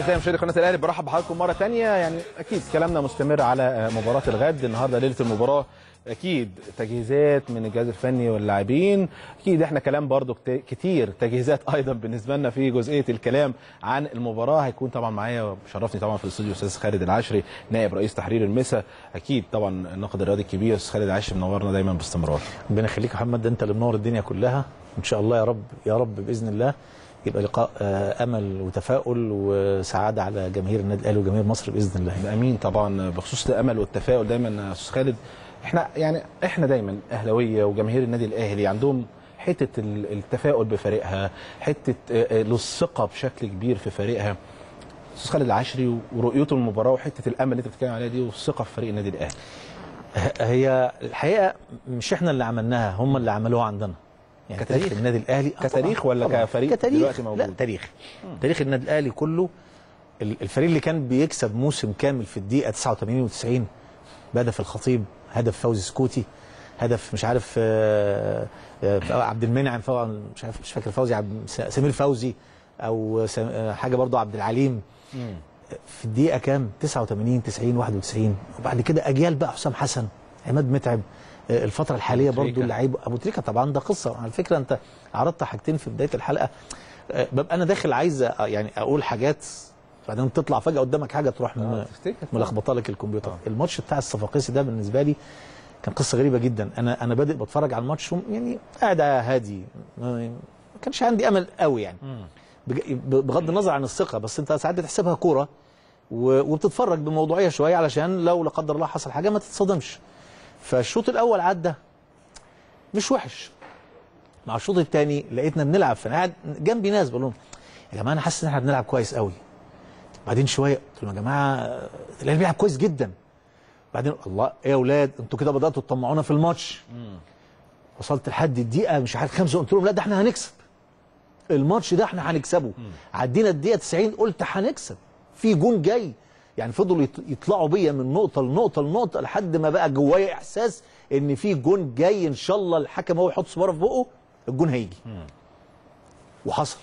اعزائي مشاهدي قناه الاهلي برحب بحضراتكم مره ثانيه يعني اكيد كلامنا مستمر على مباراه الغد النهارده ليله المباراه اكيد تجهيزات من الجهاز الفني واللاعبين اكيد احنا كلام برضو كت- كتير تجهيزات ايضا بالنسبه لنا في جزئيه الكلام عن المباراه هيكون طبعا معايا شرفني طبعا في الاستوديو استاذ خالد العشري نائب رئيس تحرير المسا اكيد طبعا الناقد الرياضي الكبير استاذ خالد العشري منورنا دايما باستمرار ربنا يخليك يا محمد ده انت اللي منور الدنيا كلها ان شاء الله يا رب يا رب باذن الله يبقى لقاء آه، امل وتفاؤل وسعاده على جماهير النادي الاهلي وجماهير مصر باذن الله امين طبعا بخصوص الامل والتفاؤل دايما يا استاذ خالد احنا يعني احنا دايما اهلاويه وجماهير النادي الاهلي عندهم حته ال- التفاؤل بفريقها حته آه، آه، الثقه بشكل كبير في فريقها استاذ خالد العشري ورؤيته المباراه وحته الامل اللي انت بتتكلم عليها دي والثقه في فريق النادي الاهلي هي الحقيقه مش احنا اللي عملناها هم اللي عملوها عندنا يعني كتاريخ؟ تاريخ النادي الاهلي آه كتاريخ طبعاً، ولا طبعاً. كفريق كتاريخ دلوقتي موجود؟ لا تاريخ تاريخ النادي الاهلي كله ال- الفريق اللي كان بيكسب موسم كامل في الدقيقه 89 و90 بهدف الخطيب هدف فوزي سكوتي هدف مش عارف آه، آه، عبد المنعم طبعا مش عارف مش فاكر فوزي عبد س- سمير فوزي او س- آه، حاجه برضو عبد العليم في الدقيقه كام 89 90 91 وبعد كده اجيال بقى حسام حسن عماد متعب آه، الفتره الحاليه أبو برضو تريكة. اللعيب ابو تريكه طبعا ده قصه على فكره انت عرضت حاجتين في بدايه الحلقه آه، ببقى انا داخل عايز أ- يعني اقول حاجات بعدين تطلع فجاه قدامك حاجه تروح من تفتكر ملخبطه لك الكمبيوتر الماتش بتاع الصفاقسي ده بالنسبه لي كان قصه غريبه جدا انا انا بادئ بتفرج على الماتش وم- يعني قاعد هادي ما ما كانش عندي امل قوي يعني بج- بغض النظر عن الثقه بس انت ساعات بتحسبها كوره و- وبتتفرج بموضوعيه شويه علشان لو لا قدر الله حصل حاجه ما تتصدمش فالشوط الاول عدى مش وحش مع الشوط الثاني لقيتنا بنلعب فانا قاعد جنبي ناس بقول لهم يا جماعه انا حاسس ان احنا بنلعب كويس قوي بعدين شويه قلت لهم يا جماعه الاهلي بيلعب كويس جدا بعدين الله ايه يا اولاد انتوا كده بداتوا تطمعونا في الماتش وصلت لحد الدقيقه مش عارف خمسه قلت لهم لا ده احنا هنكسب الماتش ده احنا هنكسبه عدينا الدقيقه 90 قلت هنكسب في جون جاي يعني فضلوا يط- يطلعوا بيا من نقطه لنقطه لنقطه لحد ما بقى جوايا احساس ان في جون جاي ان شاء الله الحكم هو يحط صباره في بقه الجون هيجي وحصل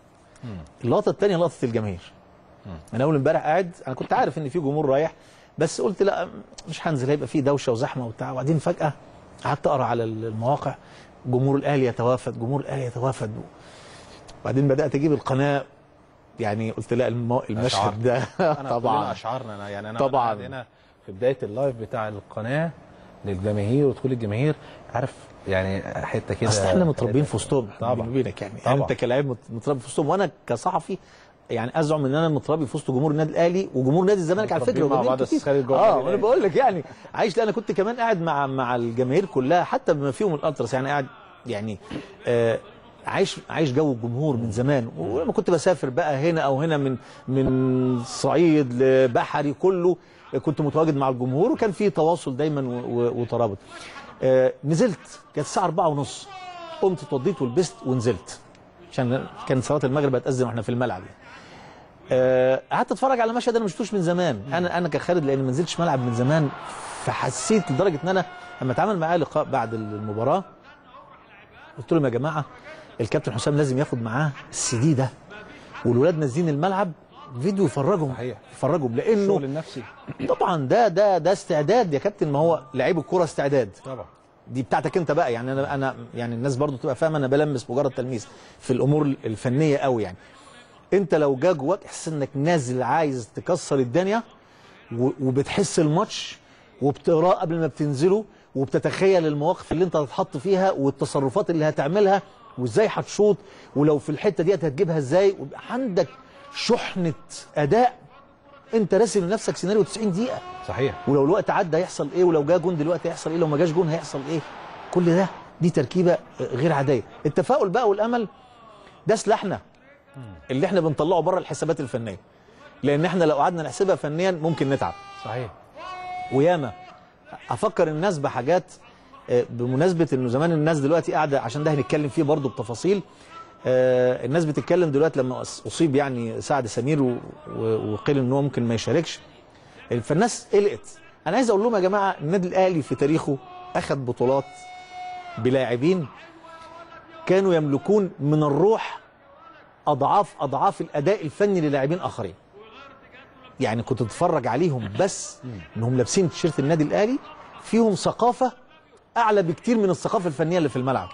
اللقطه الثانيه لقطه الجماهير انا اول امبارح قاعد انا كنت عارف ان في جمهور رايح بس قلت لا مش هنزل هيبقى في دوشه وزحمه وبتاع وبعدين فجاه قعدت اقرا على المواقع جمهور الاهلي يتوافد جمهور الاهلي يتوافد وبعدين بدات اجيب القناه يعني قلت لا الم- المشهد ده انا كلنا طبعا اشعرنا انا يعني انا طبعاً. قاعد هنا في بدايه اللايف بتاع القناه للجماهير ودخول الجماهير عارف يعني حته كده اصل احنا متربيين في وسطهم طبعاً. بيني وبينك يعني طبعاً. انت كلاعب مت- متربي في وسطهم وانا كصحفي يعني ازعم ان انا متربي في وسط جمهور النادي الاهلي وجمهور نادي الزمالك على متربيين فكره مع وجماهير بعض كتير. أستاذ خالد جوه اه النادي وانا بقول لك يعني عايش لا انا كنت كمان قاعد مع مع الجماهير كلها حتى بما فيهم الالتراس يعني قاعد يعني آه عايش عايش جو الجمهور من زمان ولما كنت بسافر بقى هنا او هنا من من صعيد لبحري كله كنت متواجد مع الجمهور وكان في تواصل دايما و- و- وترابط آه نزلت كانت الساعه 4 ونص قمت اتوضيت ولبست ونزلت عشان كان صلاه المغرب هتأذن واحنا في الملعب يعني. آه، قعدت اتفرج على مشهد انا ما شفتوش من زمان انا انا كخالد لان ما نزلتش ملعب من زمان فحسيت لدرجه ان انا لما اتعامل معاه لقاء بعد المباراه قلت لهم يا جماعه الكابتن حسام لازم ياخد معاه السي دي ده والولاد نازلين الملعب فيديو يفرجهم صحيح. يفرجهم لانه الشغل النفسي طبعا ده ده ده استعداد يا كابتن ما هو لعيب الكوره استعداد طبعا دي بتاعتك انت بقى يعني انا انا يعني الناس برضو تبقى فاهمه انا بلمس مجرد تلميذ في الامور الفنيه قوي يعني انت لو جا جواك احساس انك نازل عايز تكسر الدنيا و- وبتحس الماتش وبتقراه قبل ما بتنزله وبتتخيل المواقف اللي انت هتتحط فيها والتصرفات اللي هتعملها وازاي هتشوط ولو في الحته ديت هتجيبها ازاي ويبقى عندك شحنه اداء انت راسم لنفسك سيناريو 90 دقيقه صحيح ولو الوقت عدى هيحصل ايه ولو جا جون دلوقتي هيحصل ايه لو ما جاش جون هيحصل ايه كل ده دي تركيبه غير عاديه التفاؤل بقى والامل ده سلاحنا اللي احنا بنطلعه بره الحسابات الفنيه لان احنا لو قعدنا نحسبها فنيا ممكن نتعب صحيح وياما افكر الناس بحاجات آه، بمناسبه انه زمان الناس دلوقتي قاعده عشان ده هنتكلم فيه برضه بتفاصيل آه، الناس بتتكلم دلوقتي لما أص- اصيب يعني سعد سمير و- و- وقيل ان هو ممكن ما يشاركش فالناس قلقت انا عايز اقول لهم يا جماعه النادي الاهلي في تاريخه اخذ بطولات بلاعبين كانوا يملكون من الروح اضعاف اضعاف الاداء الفني للاعبين اخرين يعني كنت تتفرج عليهم بس انهم لابسين تيشيرت النادي الاهلي فيهم ثقافه اعلى بكتير من الثقافه الفنيه اللي في الملعب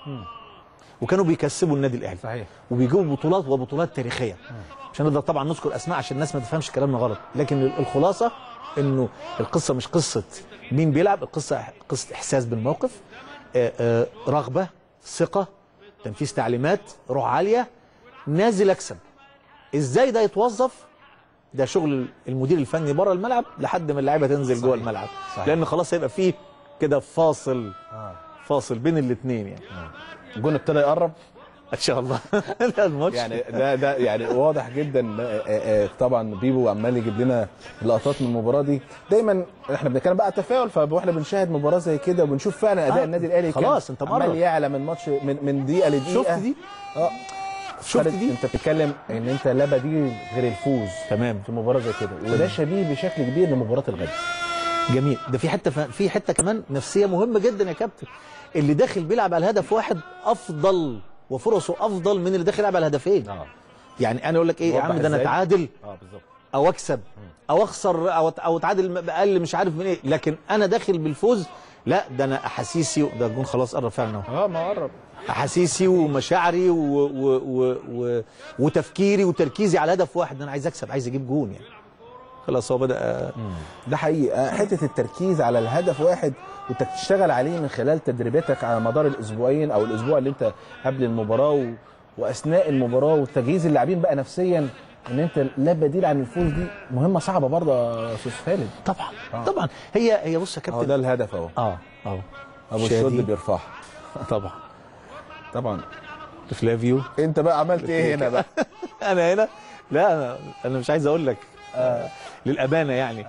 وكانوا بيكسبوا النادي الاهلي صحيح وبيجيبوا بطولات وبطولات تاريخيه مش هنقدر طبعا نذكر اسماء عشان الناس ما تفهمش كلامنا غلط لكن الخلاصه انه القصه مش قصه مين بيلعب القصه قصه احساس بالموقف آه، آه، رغبه ثقه تنفيذ تعليمات روح عاليه نازل اكسب ازاي ده يتوظف ده شغل المدير الفني بره الملعب لحد ما اللعيبه تنزل جوه صحيح. الملعب صحيح. لان خلاص هيبقى فيه كده فاصل آه. فاصل بين الاثنين يعني الجون ابتدى يقرب ان شاء الله ده الماتش يعني ده ده يعني واضح جدا آه، آه، طبعا بيبو عمال يجيب لنا لقطات من المباراه دي دايما احنا بنتكلم بقى على التفاؤل فاحنا بنشاهد مباراه زي كده وبنشوف فعلا اداء آه، النادي الاهلي كان خلاص، أنت عمال مقرب. يعلى من ماتش من من دقيقه لدقيقه شفت دي اه شفت خالد، دي انت بتتكلم ان انت لا بديل غير الفوز تمام في مباراه زي كده وده شبيه بشكل كبير لمباراه الغد جميل ده في حته ف... في حته كمان نفسيه مهمه جدا يا كابتن اللي داخل بيلعب على الهدف واحد افضل وفرصه افضل من اللي داخل يلعب على الهدفين اه يعني انا اقول لك ايه يا وضح عم ده انا إزاي؟ اتعادل اه بالظبط او اكسب او اخسر او او اتعادل باقل مش عارف من ايه لكن انا داخل بالفوز لا ده انا احاسيسي ده الجون خلاص قرب فعلا اهو اه ما قرب احاسيسي ومشاعري و... و... و... و... وتفكيري وتركيزي على هدف واحد ده انا عايز اكسب عايز اجيب جون يعني خلاص هو بدا ده حقيقي آه، حته التركيز على الهدف واحد وانك تشتغل عليه من خلال تدريباتك على مدار الاسبوعين او الاسبوع اللي انت قبل المباراه و... واثناء المباراه وتجهيز اللاعبين بقى نفسيا ان انت لا بديل عن الفوز دي مهمه صعبه برضه يا استاذ خالد طبعا آه. طبعا هي هي بص يا اهو كابتن ده الهدف اهو اه اه ابو شادي. الشد بيرفعها طبعا طبعا فلافيو انت بقى عملت ايه هنا بقى انا هنا لا انا انا مش عايز اقول لك آه للامانه يعني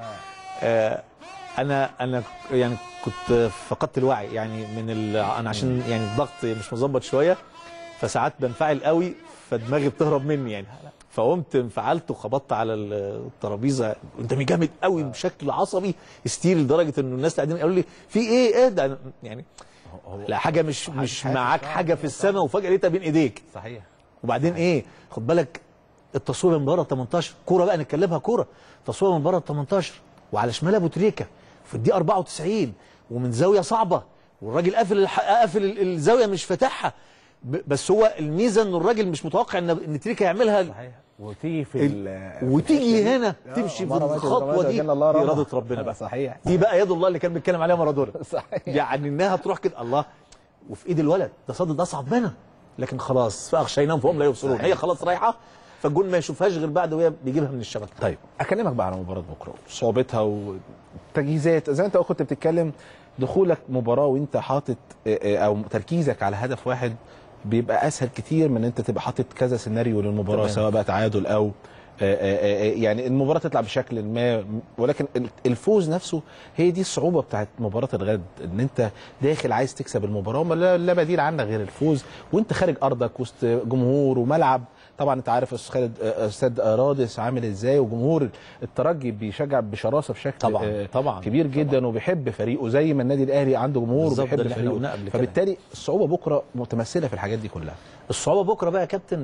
آه انا انا يعني كنت فقدت الوعي يعني من ال... انا عشان يعني الضغط مش مظبط شويه فساعات بنفعل قوي فدماغي بتهرب مني يعني فقمت انفعلت وخبطت على الترابيزه قدامي جامد قوي بشكل عصبي استير لدرجه انه الناس قاعدين قالوا لي في ايه ايه ده يعني لا حاجه مش مش حاجة معاك صعبة، حاجه في السماء وفجاه لقيتها بين ايديك صحيح وبعدين ايه خد بالك التصوير من بره 18 كوره بقى نتكلمها كوره تصوير من بره 18 وعلى شمال ابو تريكه في الدقيقه 94 ومن زاويه صعبه والراجل قافل الح... قافل ال- الزاويه مش فاتحها ب... بس هو الميزه ان الراجل مش متوقع ان ان تريكه يعملها صحيح وتيجي في ال- في وتيجي الحتة دي. هنا آه، تمشي مرة واحدة بالخطوه مرة دي كان الله رحمه. باراده ربنا بقى صحيح دي بقى يد الله اللي كان بيتكلم عليها مارادونا صحيح يعني انها تروح كده الله وفي ايد الولد ده صد ده اصعب منها لكن خلاص فاغشيناهم فهم لا يبصرون صحيح. هي خلاص رايحه فالجون ما يشوفهاش غير بعد وهي بيجيبها من الشبكه طيب اكلمك بقى على مباراه بكره صعوبتها وتجهيزات زي ما انت كنت بتتكلم دخولك مباراه وانت حاطط آه، آه، او تركيزك على هدف واحد بيبقى اسهل كتير من ان انت تبقى حاطط كذا سيناريو للمباراه تمام. سواء بقى تعادل او آه، آه، آه، يعني المباراه تطلع بشكل ما ولكن الفوز نفسه هي دي الصعوبه بتاعت مباراه الغد ان انت داخل عايز تكسب المباراه وما لا لا بديل عنك غير الفوز وانت خارج ارضك وسط جمهور وملعب طبعا انت عارف استاذ خالد آه، استاذ رادس عامل ازاي وجمهور الترجي بيشجع بشراسه بشكل طبعاً، آه، طبعاً، كبير جدا وبيحب فريقه زي ما النادي الاهلي عنده جمهور بالظبط، ده وبيحب اللي احنا فريقه قلناه قبل كده. فبالتالي الصعوبه بكره متمثله في الحاجات دي كلها الصعوبه بكره بقى يا كابتن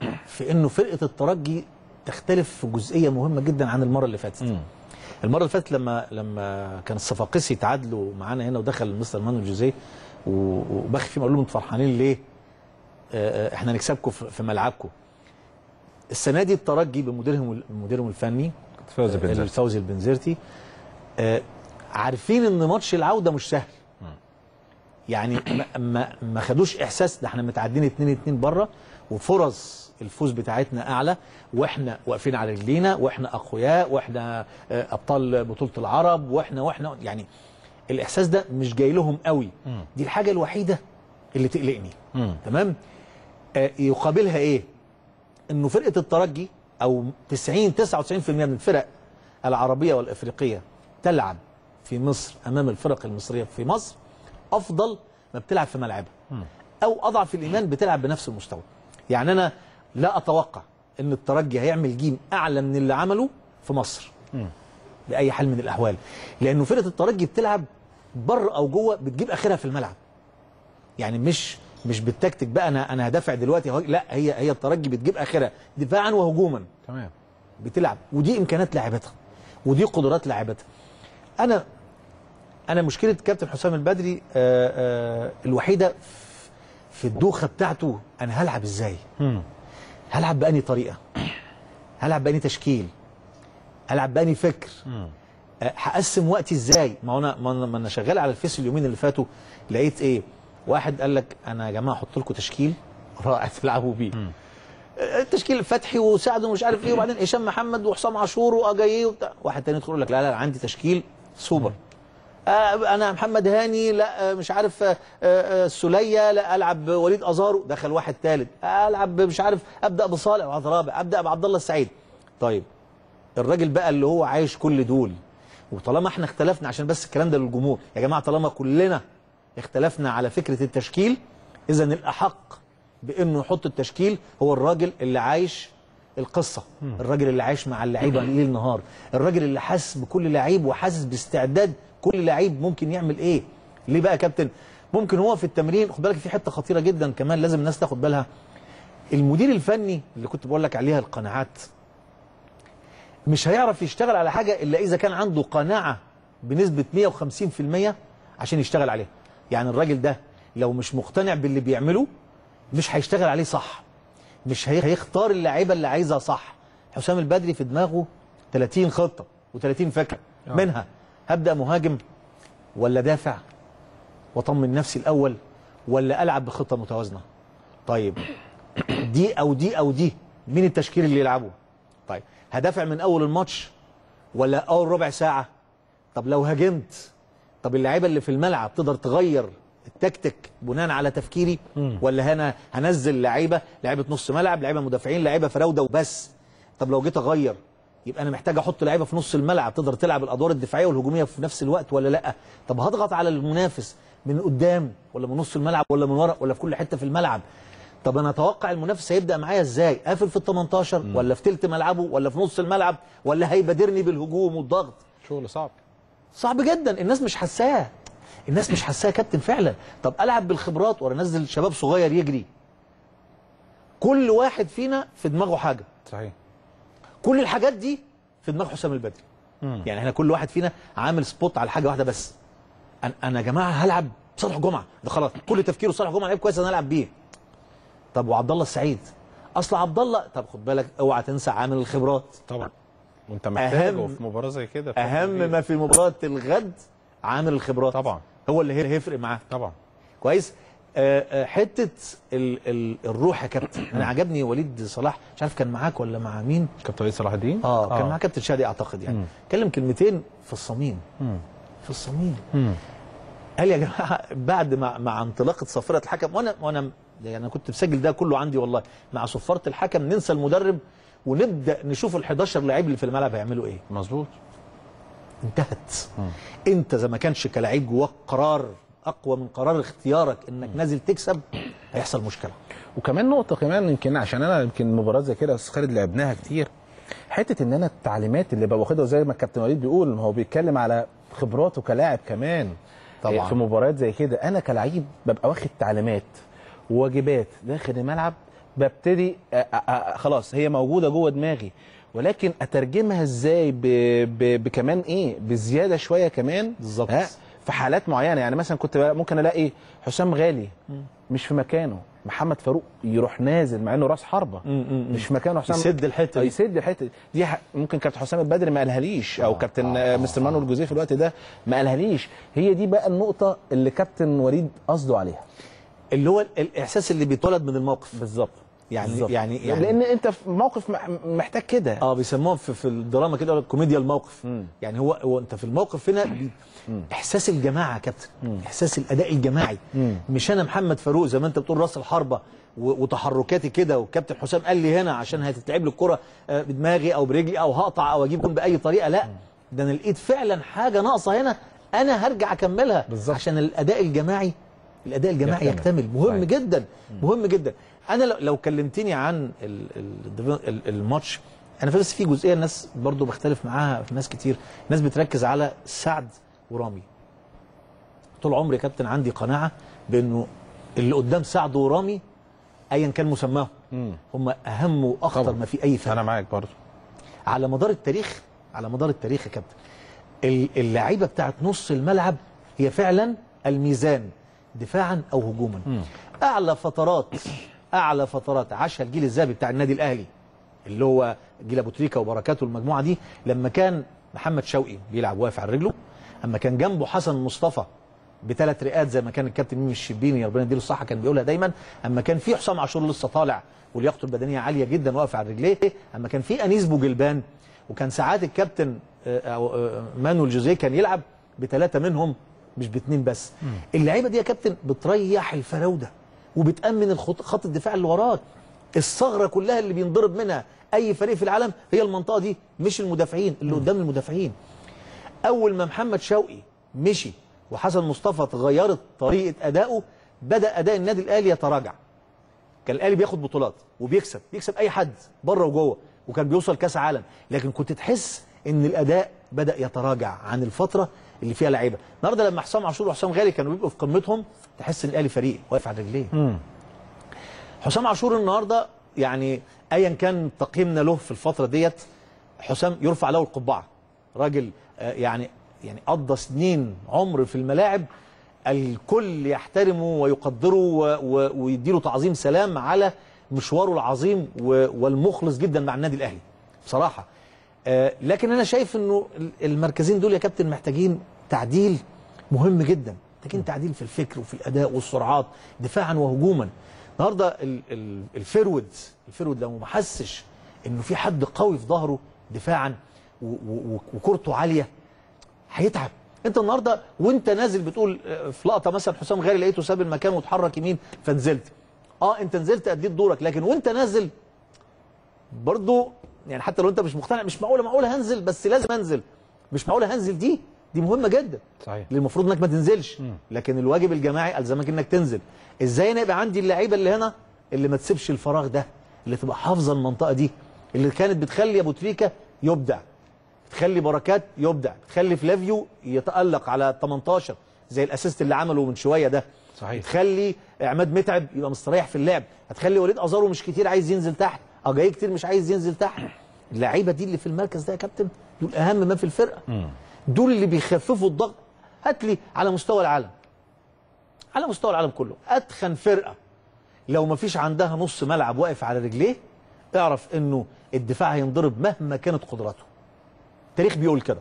في انه فرقه الترجي تختلف في جزئيه مهمه جدا عن المره اللي فاتت المره اللي فاتت لما لما كان الصفاقسي تعادلوا معانا هنا ودخل مستر مانويل جوزيه و- وبخ فيهم قالوا لهم انتوا فرحانين ليه؟ آه، آه، احنا هنكسبكم في في ملعبكم. السنه دي الترجي بمديرهم مديرهم الفني فوزي بن زرتي. الفوزي البنزرتي آه، عارفين ان ماتش العوده مش سهل يعني ما ما, ما خدوش احساس ده احنا متعدين 2 2 بره وفرص الفوز بتاعتنا اعلى واحنا واقفين على رجلينا واحنا اقوياء واحنا آه، ابطال بطوله العرب واحنا واحنا يعني الاحساس ده مش جاي لهم قوي دي الحاجه الوحيده اللي تقلقني تمام آه، يقابلها ايه انه فرقه الترجي او 90 99% من الفرق العربيه والافريقيه تلعب في مصر امام الفرق المصريه في مصر افضل ما بتلعب في ملعبها او اضعف الايمان بتلعب بنفس المستوى يعني انا لا اتوقع ان الترجي هيعمل جيم اعلى من اللي عمله في مصر باي حال من الاحوال لانه فرقه الترجي بتلعب بره او جوه بتجيب اخرها في الملعب يعني مش مش بالتكتيك بقى انا انا هدافع دلوقتي هو- لا هي هي الترجي بتجيب اخرها دفاعا وهجوما تمام بتلعب ودي امكانيات لاعبتها ودي قدرات لاعبتها انا انا مشكله كابتن حسام البدري آه، آه، الوحيده في- في الدوخه بتاعته انا هلعب ازاي هلعب بأني طريقه هلعب بأني تشكيل هلعب بأني فكر أه، هقسم وقتي ازاي ما هو انا ما انا ما أنا شغال على الفيس اليومين اللي فاتوا لقيت ايه واحد قال لك انا يا جماعه احط لكم تشكيل رائع تلعبوا بيه أه، التشكيل فتحي وسعد ومش عارف ايه وبعدين هشام محمد وحسام عاشور واجاييه وبتاع واحد تاني يدخل يقول لك لا لا عندي تشكيل سوبر آه، انا محمد هاني لا آه، مش عارف آه، آه، السوليه لا العب وليد ازارو دخل واحد ثالث العب مش عارف ابدا بصالح واحد رابع ابدا بعبد الله السعيد طيب الراجل بقى اللي هو عايش كل دول وطالما احنا اختلفنا عشان بس الكلام ده للجمهور يا جماعه طالما كلنا اختلفنا على فكره التشكيل اذا الاحق بانه يحط التشكيل هو الراجل اللي عايش القصه الراجل اللي عايش مع اللعيبه ليل نهار الراجل اللي حاسس بكل لعيب وحاسس باستعداد كل لعيب ممكن يعمل ايه ليه بقى يا كابتن ممكن هو في التمرين خد بالك في حته خطيره جدا كمان لازم الناس تاخد بالها المدير الفني اللي كنت بقول لك عليها القناعات مش هيعرف يشتغل على حاجه الا اذا كان عنده قناعه بنسبه 150% عشان يشتغل عليها يعني الراجل ده لو مش مقتنع باللي بيعمله مش هيشتغل عليه صح مش هي- هيختار اللعيبه اللي عايزها صح حسام البدري في دماغه 30 خطه و30 فكره منها هبدا مهاجم ولا دافع واطمن نفسي الاول ولا العب بخطه متوازنه طيب دي او دي او دي مين التشكيل اللي يلعبه طيب هدافع من اول الماتش ولا اول ربع ساعه طب لو هاجمت طب اللعيبه اللي في الملعب تقدر تغير التكتيك بناء على تفكيري ولا هنا هنزل لعيبه لعيبه نص ملعب لعيبه مدافعين لعيبه فراوده وبس طب لو جيت اغير يبقى انا محتاج احط لعيبه في نص الملعب تقدر تلعب الادوار الدفاعيه والهجوميه في نفس الوقت ولا لا طب هضغط على المنافس من قدام ولا من نص الملعب ولا من ورا ولا في كل حته في الملعب طب انا اتوقع المنافس هيبدا معايا ازاي قافل في ال 18 ولا في تلت ملعبه ولا في نص الملعب ولا هيبادرني بالهجوم والضغط شغل صعب صعب جدا الناس مش حاساه الناس مش حاساه يا كابتن فعلا طب العب بالخبرات ولا انزل شباب صغير يجري كل واحد فينا في دماغه حاجه صحيح كل الحاجات دي في دماغ حسام البدري يعني احنا كل واحد فينا عامل سبوت على حاجه واحده بس انا انا يا جماعه هلعب صالح جمعه ده خلاص كل تفكيره صالح جمعه لعيب كويس انا العب بيه طب وعبد الله السعيد اصل عبد الله طب خد بالك اوعى تنسى عامل الخبرات طبعا وانت محتاجه أهم- في مباراه زي كده بشكل اهم كبير. ما في مباراه الغد عامل الخبرات طبعا. هو اللي هي- هيفرق معاه طبعا كويس آه، آه، حته ال ال الروح يا كابتن انا عجبني وليد صلاح مش عارف كان معاك ولا مع مين كابتن وليد صلاح الدين اه كان مع كابتن شادي اعتقد يعني اتكلم كلمتين في الصميم في الصميم قال يا جماعه بعد مع, مع انطلاقه صفاره الحكم وانا وانا يعني انا كنت مسجل ده كله عندي والله مع صفاره الحكم ننسى المدرب ونبدا نشوف ال 11 لعيب اللي في الملعب هيعملوا ايه مظبوط انتهت انت اذا ما كانش كلاعب جواك قرار اقوى من قرار اختيارك انك نازل تكسب هيحصل مشكله وكمان نقطه كمان يمكن عشان انا يمكن مباراه زي كده يا استاذ خالد لعبناها كتير حته ان انا التعليمات اللي ببقى واخدها زي ما الكابتن وليد بيقول ما هو بيتكلم على خبراته كلاعب كمان طبعاً. في مباريات زي كده انا كلاعب ببقى واخد تعليمات وواجبات داخل الملعب ببتدي أ- أ- أ- خلاص هي موجوده جوه دماغي ولكن اترجمها ازاي ب... ب... بكمان ايه بزياده شويه كمان بالظبط. ها؟ في حالات معينه يعني مثلا كنت بقى ممكن الاقي حسام غالي مش في مكانه محمد فاروق يروح نازل مع انه راس حربه مش في مكانه حسام يسد الحتة آه، دي. يسد الحته دي, دي ح- ممكن كابتن حسام البدري ما قالهاليش او كابتن آه مستر مانويل الجوزيه في الوقت ده ما قالهاليش هي دي بقى النقطه اللي كابتن وليد قصده عليها اللي هو الاحساس اللي بيتولد من الموقف بالظبط يعني بالظبط. يعني يعني لان انت في موقف مح- محتاج كده اه بيسموها في, في الدراما كده يقول لك كوميديا الموقف يعني هو هو انت في الموقف هنا بي- احساس الجماعه يا كابتن احساس الاداء الجماعي مش انا محمد فاروق زي ما انت بتقول راس الحربه و- وتحركاتي كده والكابتن حسام قال لي هنا عشان هتتلعب لي الكره آه، بدماغي او برجلي او هقطع او اجيب جون باي طريقه لا ده انا لقيت فعلا حاجه ناقصه هنا انا هرجع اكملها بالظبط. عشان الاداء الجماعي الاداء الجماعي يكتمل. يكتمل مهم صحيح. جدا مهم جدا انا لو, لو كلمتني عن ال- ال- ال- الماتش انا في بس في جزئيه الناس برضو بختلف معاها في ناس كتير ناس بتركز على سعد ورامي طول عمري يا كابتن عندي قناعه بانه اللي قدام سعد ورامي ايا كان مسماهم هم اهم واخطر طبعا. ما في اي فرق انا معاك برضه على مدار التاريخ على مدار التاريخ يا كابتن ال- اللعيبه بتاعت نص الملعب هي فعلا الميزان دفاعا او هجوما اعلى فترات اعلى فترات عاشها الجيل الذهبي بتاع النادي الاهلي اللي هو جيل ابو تريكه وبركاته المجموعه دي لما كان محمد شوقي بيلعب واقف على رجله اما كان جنبه حسن مصطفى بثلاث رئات زي ما كان الكابتن ميمي الشربيني ربنا يديله الصحه كان بيقولها دايما اما كان في حسام عاشور لسه طالع ولياقته البدنيه عاليه جدا واقف على رجليه اما كان في انيس بوجلبان وكان ساعات الكابتن آه، أو آه، مانويل جوزيه كان يلعب بثلاثه منهم مش باثنين بس اللعيبه دي يا كابتن بتريح الفراوده وبتامن الخط خط الدفاع اللي وراك الثغره كلها اللي بينضرب منها اي فريق في العالم هي المنطقه دي مش المدافعين اللي قدام المدافعين اول ما محمد شوقي مشي وحسن مصطفى اتغيرت طريقه ادائه بدا اداء النادي الاهلي يتراجع كان الاهلي بياخد بطولات وبيكسب بيكسب اي حد بره وجوه وكان بيوصل كاس عالم لكن كنت تحس ان الاداء بدا يتراجع عن الفتره اللي فيها لعيبه النهارده لما حسام عاشور وحسام غالي كانوا بيبقوا في قمتهم تحس ان الاهلي فريق واقف على رجليه حسام عاشور النهارده يعني ايا كان تقييمنا له في الفتره ديت حسام يرفع له القبعه راجل آه، يعني يعني قضى سنين عمر في الملاعب الكل يحترمه ويقدره و- و- ويديله تعظيم سلام على مشواره العظيم و- والمخلص جدا مع النادي الاهلي بصراحه آه، لكن انا شايف انه ال- المركزين دول يا كابتن محتاجين تعديل مهم جدا محتاجين تعديل في الفكر وفي الاداء والسرعات دفاعا وهجوما النهارده ال- ال- الفيرود الفيرود لو ما حسش انه في حد قوي في ظهره دفاعا و- و- وكورته عاليه هيتعب انت النهارده وانت نازل بتقول آه، في لقطه مثلا حسام غالي لقيته ساب المكان واتحرك يمين فنزلت اه انت نزلت اديت دورك لكن وانت نازل برضو يعني حتى لو انت مش مقتنع مش معقوله معقوله هنزل بس لازم انزل مش معقوله هنزل دي دي مهمه جدا صحيح اللي المفروض انك ما تنزلش لكن الواجب الجماعي الزمك انك تنزل ازاي انا يبقى عندي اللعيبه اللي هنا اللي ما تسيبش الفراغ ده اللي تبقى حافظه المنطقه دي اللي كانت بتخلي ابو تريكه يبدع تخلي بركات يبدع تخلي فلافيو يتالق على 18 زي الاسيست اللي عمله من شويه ده صحيح. تخلي عماد متعب يبقى مستريح في اللعب هتخلي وليد ازارو مش كتير عايز ينزل تحت اجاي كتير مش عايز ينزل تحت اللعيبه دي اللي في المركز ده يا كابتن دول اهم ما في الفرقه دول اللي بيخففوا الضغط هات لي على مستوى العالم على مستوى العالم كله اتخن فرقه لو ما فيش عندها نص ملعب واقف على رجليه اعرف انه الدفاع هينضرب مهما كانت قدراته التاريخ بيقول كده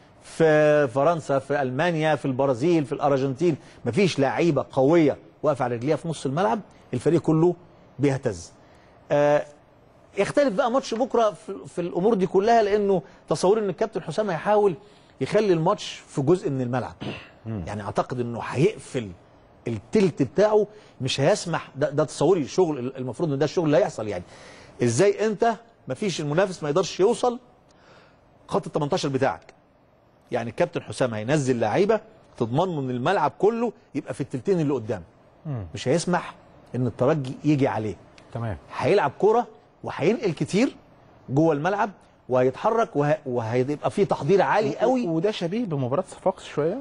في فرنسا في المانيا في البرازيل في الارجنتين مفيش لعيبه قويه واقفه على رجليها في نص الملعب الفريق كله بيهتز آه يختلف بقى ماتش بكره في, في الامور دي كلها لانه تصوري ان الكابتن حسام هيحاول يخلي الماتش في جزء من الملعب يعني اعتقد انه هيقفل التلت بتاعه مش هيسمح ده, ده تصوري شغل المفروض ان ده الشغل اللي هيحصل يعني ازاي انت مفيش المنافس ما يقدرش يوصل خط ال 18 بتاعك يعني الكابتن حسام هينزل لعيبه تضمن ان الملعب كله يبقى في التلتين اللي قدام مش هيسمح ان الترجي يجي عليه تمام هيلعب كرة وهينقل كتير جوه الملعب وهيتحرك وه... وهيبقى فيه تحضير عالي قوي وده شبيه بمباراه صفاقس شويه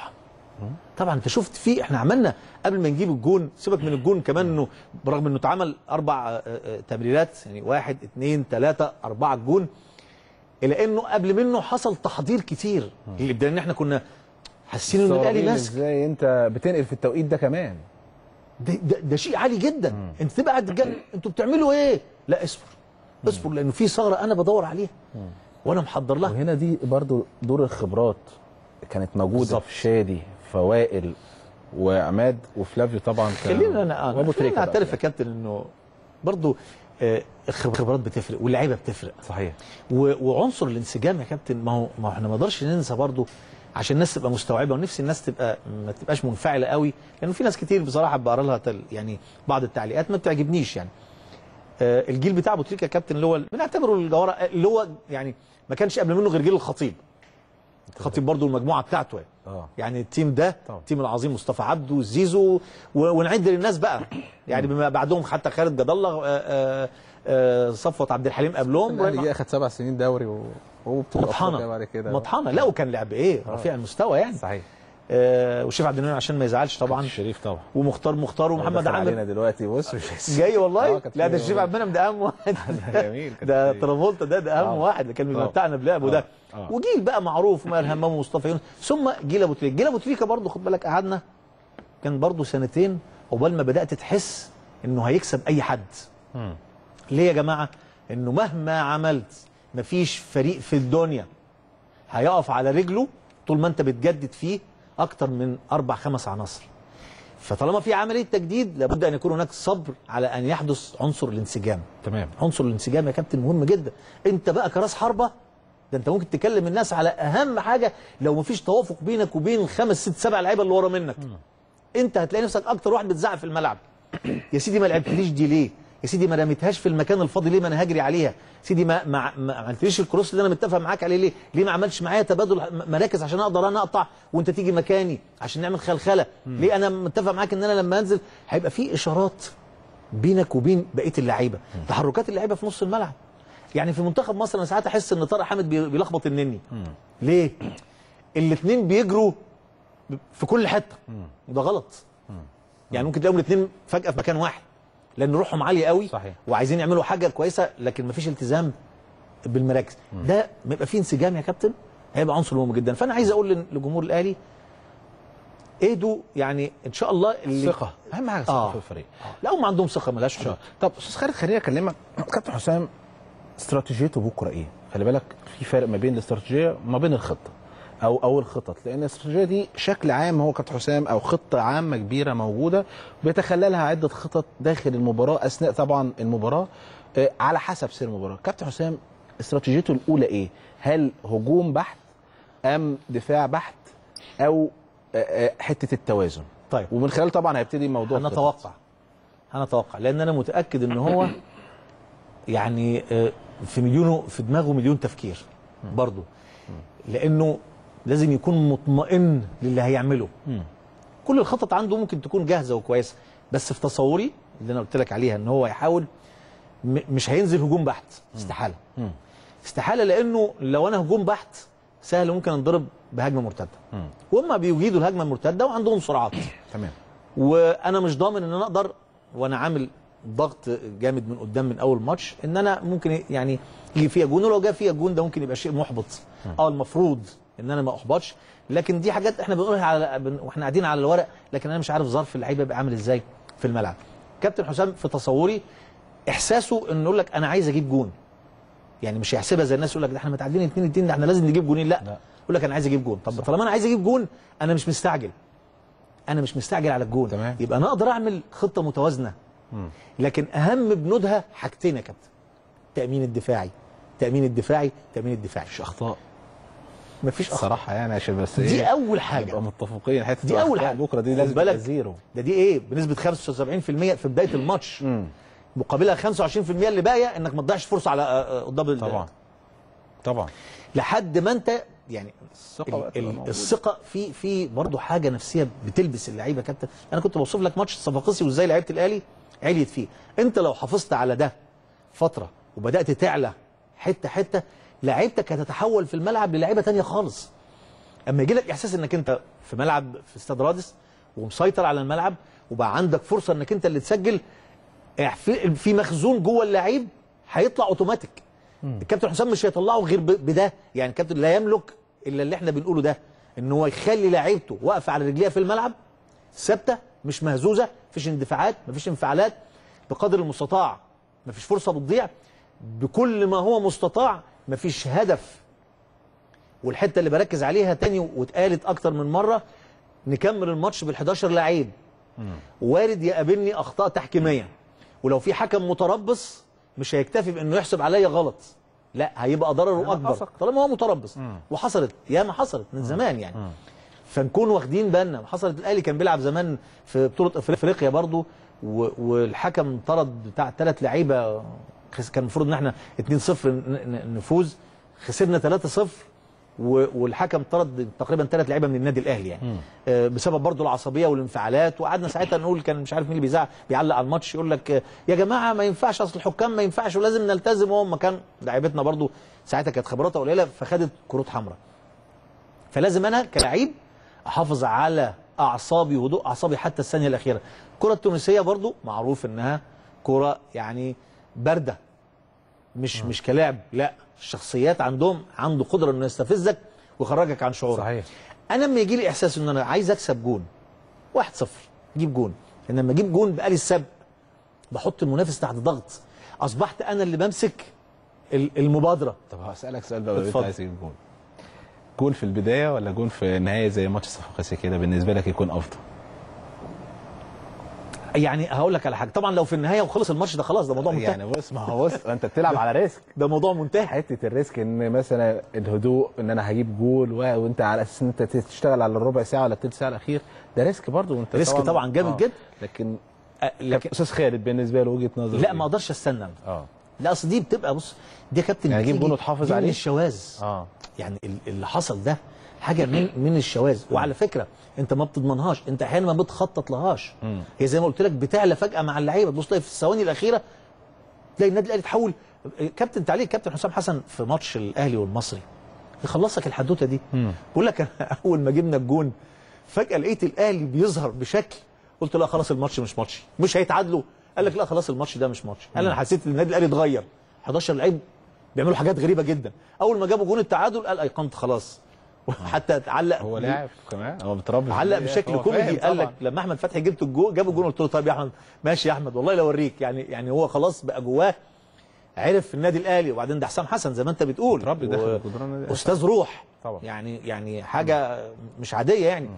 طبعا انت شفت فيه احنا عملنا قبل ما نجيب الجون سيبك من الجون كمان انه برغم انه اتعمل اربع آه، آه، تمريرات يعني واحد اثنين ثلاثه اربعه جون الا انه قبل منه حصل تحضير كتير اللي بدنا ان احنا كنا حاسين ان الاهلي مستغربين ماسك ازاي انت بتنقل في التوقيت ده كمان ده, ده, ده شيء عالي جدا انت تبقى قاعد تتجنن انتوا بتعملوا ايه لا اصبر اصبر لانه في ثغره انا بدور عليها وانا محضر لها وهنا دي برضو دور الخبرات كانت موجوده بالظبط. في شادي فوائل وعماد وفلافيو طبعا كان- خلينا انا وابو خلينا تريكه نعترف بقى. يا كابتن انه برضو آه، الخبرات بتفرق واللعيبه بتفرق صحيح و- وعنصر الانسجام يا كابتن ما هو ما هو احنا ما نقدرش ننسى برضو عشان الناس تبقى مستوعبه ونفسي الناس تبقى ما تبقاش منفعله قوي لانه في ناس كتير بصراحه بقرا لها تل يعني بعض التعليقات ما بتعجبنيش يعني آه، الجيل بتاع ابو تريكه يا كابتن اللي هو بنعتبره الجوهره اللي هو يعني ما كانش قبل منه غير جيل الخطيب الخطيب برضو المجموعه بتاعته يعني. اه يعني التيم ده طبعا. التيم العظيم مصطفى عبده زيزو و- ونعد للناس بقى يعني بما بعدهم حتى خالد جد الله آه، آه، آه، صفوت عبد الحليم قبلهم الاهلي جه اخد سبع سنين دوري و- وبطوله افريقيا مطحنه بعد كده مطحنه لا وكان لعب ايه رفيع المستوى يعني صحيح آه وشريف عبد المنعم عشان ما يزعلش طبعا الشريف طبعا ومختار مختار ومحمد دخل عامر علينا دلوقتي بص مش هيسيب. جاي آه، والله كانت لا ده في- شريف عبد المنعم ده اهم واحد جميل كانت ده في- ترافولتا ده ده اهم آه. واحد اللي كان آه. بيمتعنا بلعبه آه. ده آه. وجيل بقى معروف ماهر همام ومصطفى يونس ثم جيل ابو تريكه جيل ابو تريكه برضه خد بالك قعدنا كان برضه سنتين عقبال ما بدات تحس انه هيكسب اي حد مم. ليه يا جماعه انه مهما عملت مفيش فريق في الدنيا هيقف على رجله طول ما انت بتجدد فيه اكتر من اربع خمس عناصر فطالما في عمليه تجديد لابد ان يكون هناك صبر على ان يحدث عنصر الانسجام تمام عنصر الانسجام يا كابتن مهم جدا انت بقى كراس حربه ده انت ممكن تكلم الناس على اهم حاجه لو مفيش توافق بينك وبين خمس ست سبع لعيبه اللي ورا منك انت هتلاقي نفسك اكتر واحد بتزعق في الملعب يا سيدي ما لعبتليش دي ليه يا سيدي ما رميتهاش في المكان الفاضي ليه ما انا هجري عليها سيدي ما ما ما عملتليش الكروس اللي انا متفق معاك عليه ليه ليه ما عملتش معايا تبادل مراكز عشان اقدر انا اقطع وانت تيجي مكاني عشان نعمل خلخله ليه انا متفق معاك ان انا لما انزل هيبقى في اشارات بينك وبين بقيه اللعيبه تحركات اللعيبه في نص الملعب يعني في منتخب مصر انا ساعات احس ان طارق حامد بي- بيلخبط النني ليه الاثنين بيجروا في كل حته وده غلط يعني ممكن تلاقيهم الاثنين فجاه في مكان واحد لان روحهم عاليه قوي صحيح. وعايزين يعملوا حاجه كويسه لكن مفيش التزام بالمراكز ده ما يبقى فيه انسجام يا كابتن هيبقى عنصر مهم جدا فانا عايز اقول لل- لجمهور الاهلي اهدوا يعني ان شاء الله اللي ثقه اهم حاجه ثقه آه. في الفريق لا هم عندهم ثقه ملهاش حدود طب استاذ خالد خليني اكلمك كابتن حسام استراتيجيته بكره ايه؟ خلي بالك في فرق ما بين الاستراتيجيه وما بين الخطه او او الخطط لان الاستراتيجيه دي شكل عام هو كابتن حسام او خطه عامه كبيره موجوده بيتخللها عده خطط داخل المباراه اثناء طبعا المباراه آه، على حسب سير المباراه كابتن حسام استراتيجيته الاولى ايه؟ هل هجوم بحت ام دفاع بحت او آه، آه، حته التوازن طيب ومن خلال طبعا هيبتدي موضوع الخطط. هنتوقع هنتوقع لان انا متاكد ان هو يعني آه، في مليونه في دماغه مليون تفكير برضه لانه لازم يكون مطمئن للي هيعمله كل الخطط عنده ممكن تكون جاهزه وكويسه بس في تصوري اللي انا قلت لك عليها ان هو يحاول م- مش هينزل هجوم بحت استحاله مم. استحاله لانه لو انا هجوم بحت سهل ممكن انضرب بهجمه مرتده مم. وهم بيجيدوا الهجمه المرتده وعندهم سرعات تمام وانا مش ضامن ان انا اقدر وانا عامل ضغط جامد من قدام من اول ماتش ان انا ممكن يعني يجي فيها جون ولو جه فيها جون ده ممكن يبقى شيء محبط اه المفروض ان انا ما احبطش لكن دي حاجات احنا بنقولها على بن- واحنا قاعدين على الورق لكن انا مش عارف ظرف اللعيبه بيبقى عامل ازاي في الملعب كابتن حسام في تصوري احساسه انه يقول لك انا عايز اجيب جون يعني مش يحسبها زي الناس يقول لك ده احنا متعادلين 2 2 ده احنا لازم نجيب جونين لا, لا. يقول لك انا عايز اجيب جون طب طالما انا عايز اجيب جون انا مش مستعجل انا مش مستعجل على الجون تمام. يبقى انا اقدر اعمل خطه متوازنه مم. لكن اهم بنودها حاجتين يا كابتن التامين الدفاعي التامين الدفاعي التامين الدفاعي مش اخطاء مفيش اخطاء صراحه يعني عشان بس دي ايه اول حاجه نبقى متفقين حته دي اول الأخطاء حاجه بكره دي خد لازم بالك تبقى زيرو ده دي ايه بنسبه 75% في بدايه الماتش مم. مقابلها 25% اللي باقيه انك ما تضيعش فرصه على آه، آه، قدام ال- طبعا طبعا لحد ما انت يعني الثقه بقى ال- تبقى ال- موجودة. الثقه في في برضه حاجه نفسيه بتلبس اللعيبه يا كابتن انا كنت بوصف لك ماتش الصفاقسي وازاي لعيبه الاهلي عليت فيه انت لو حافظت على ده فتره وبدات تعلى حته حته لعيبتك هتتحول في الملعب للعيبه تانية خالص اما يجي لك احساس انك انت في ملعب في استاد رادس ومسيطر على الملعب وبقى عندك فرصه انك انت اللي تسجل في في مخزون جوه اللعيب هيطلع اوتوماتيك الكابتن حسام مش هيطلعه غير ب- بده يعني الكابتن لا يملك الا اللي احنا بنقوله ده ان هو يخلي لعيبته واقفه على رجليها في الملعب ثابته مش مهزوزه مفيش اندفاعات مفيش انفعالات بقدر المستطاع مفيش فرصه بتضيع بكل ما هو مستطاع مفيش هدف والحته اللي بركز عليها تاني واتقالت اكتر من مره نكمل الماتش بال11 لعيب وارد يقابلني اخطاء تحكيميه ولو في حكم متربص مش هيكتفي بانه يحسب عليا غلط لا هيبقى ضرره ياما اكبر حصل. طالما هو متربص وحصلت ياما حصلت من زمان يعني فنكون واخدين بالنا حصلت الاهلي كان بيلعب زمان في بطوله افريقيا برضو و- والحكم طرد بتاع ثلاث لعيبه خس- كان المفروض ان احنا 2-0 ن- ن- نفوز خسرنا 3-0 و- والحكم طرد تقريبا ثلاث لعيبه من النادي الاهلي يعني آه، بسبب برضو العصبيه والانفعالات وقعدنا ساعتها نقول كان مش عارف مين اللي بيزعق بيعلق على الماتش يقول لك آه، يا جماعه ما ينفعش اصل الحكام ما ينفعش ولازم نلتزم وهم كان لعيبتنا برضو ساعتها كانت خبراتها قليله فخدت كروت حمراء فلازم انا كلعيب احافظ على اعصابي وهدوء اعصابي حتى الثانيه الاخيره الكره التونسيه برضو معروف انها كره يعني بارده مش مش كلاعب لا الشخصيات عندهم عنده قدره انه يستفزك ويخرجك عن شعورك صحيح انا لما يجي لي احساس ان انا عايز اكسب جون 1-0 جيب جون ان لما اجيب جون بقالي السبق بحط المنافس تحت ضغط اصبحت انا اللي بمسك ال- المبادره طب هسألك سؤال بقى لو انت اتفضل. عايز تجيب جون جون في البداية ولا جون في النهاية زي ماتش الصفاقسي كده بالنسبة لك يكون أفضل؟ يعني هقول لك على حاجه طبعا لو في النهايه وخلص الماتش ده خلاص ده موضوع منتهي يعني بص ما هو بص انت بتلعب على ريسك ده موضوع منتهي حته الريسك ان مثلا الهدوء ان انا هجيب جول و- وانت على اساس ان انت تشتغل على الربع ساعه ولا الثلث ساعه الاخير ده ريسك برضه وانت ريسك طبعاً جامد جدا. لكن أه، لكن استاذ خالد بالنسبه له وجهه نظر لا ما اقدرش استنى أنا. اه لا اصل دي بتبقى بص دي يا كابتن يعني أجيب بتيجي- جون وتحافظ دي من عليه؟ الشواذ اه يعني ال- اللي حصل ده حاجه من من الشواذ وعلى فكره انت ما بتضمنهاش انت احيانا ما بتخطط لهاش مم. هي زي ما قلت لك بتعلى فجاه مع اللعيبه تبص تلاقي في الثواني الاخيره تلاقي النادي الاهلي تحول كابتن تعليق كابتن حسام حسن في ماتش الاهلي والمصري يخلص لك الحدوته دي مم. بقول لك أنا اول ما جبنا الجون فجاه لقيت الاهلي بيظهر بشكل قلت لا خلاص الماتش مش ماتشي مش هيتعادلوا قال لك لا خلاص الماتش ده مش ماتش قال انا حسيت ان النادي الاهلي اتغير 11 لعيب بيعملوا حاجات غريبه جدا اول ما جابوا جون التعادل قال ايقنت خلاص وحتى علق هو لاعب كمان هو متربي علق في- بشكل هو كوميدي فاهم قال لك طبعاً. لما احمد فتحي جبت الجول جاب الجول قلت له طيب يا احمد ماشي يا احمد والله لو اوريك يعني يعني هو خلاص بقى جواه عرف في النادي الاهلي وبعدين ده حسام حسن زي ما انت بتقول متربي و- داخل جدران النادي الأهلي. استاذ روح طبعاً. يعني يعني حاجه مش عاديه يعني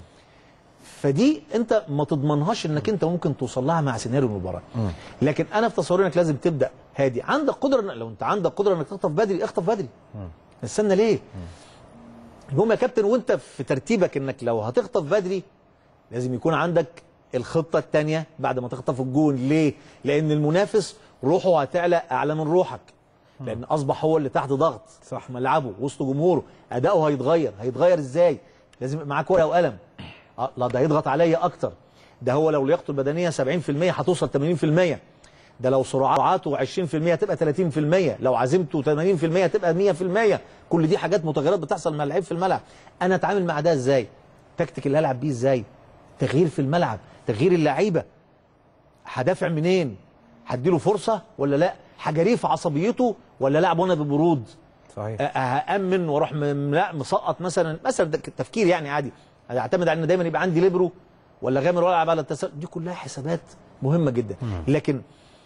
فدي انت ما تضمنهاش انك انت ممكن توصل لها مع سيناريو المباراه لكن انا في تصوري انك لازم تبدا هادي عندك قدره إن- لو انت عندك قدره انك تخطف بدري اخطف بدري استنى ليه المهم يا كابتن وانت في ترتيبك انك لو هتخطف بدري لازم يكون عندك الخطه الثانيه بعد ما تخطف الجون ليه لان المنافس روحه هتعلى اعلى من روحك لان اصبح هو اللي تحت ضغط صح ملعبه وسط جمهوره اداؤه هيتغير هيتغير ازاي لازم يبقى معاك ورقه وقلم اه لا ده هيضغط عليا اكتر ده هو لو لياقته البدنيه 70% هتوصل 80% ده لو سرعاته 20% تبقى 30% لو عزيمته 80% تبقى 100% كل دي حاجات متغيرات بتحصل مع اللعيب في الملعب انا اتعامل مع ده ازاي تكتيك اللي هلعب بيه ازاي تغيير في الملعب تغيير اللعيبه هدافع منين هديله فرصه ولا لا هجريه في عصبيته ولا لاعب وانا ببرود صحيح أ- هامن واروح م- لا مسقط مثلا مثلا ده تفكير يعني عادي اعتمد على ان دايما يبقى عندي ليبرو ولا غامر والعب على التسلل دي كلها حسابات مهمه جدا لكن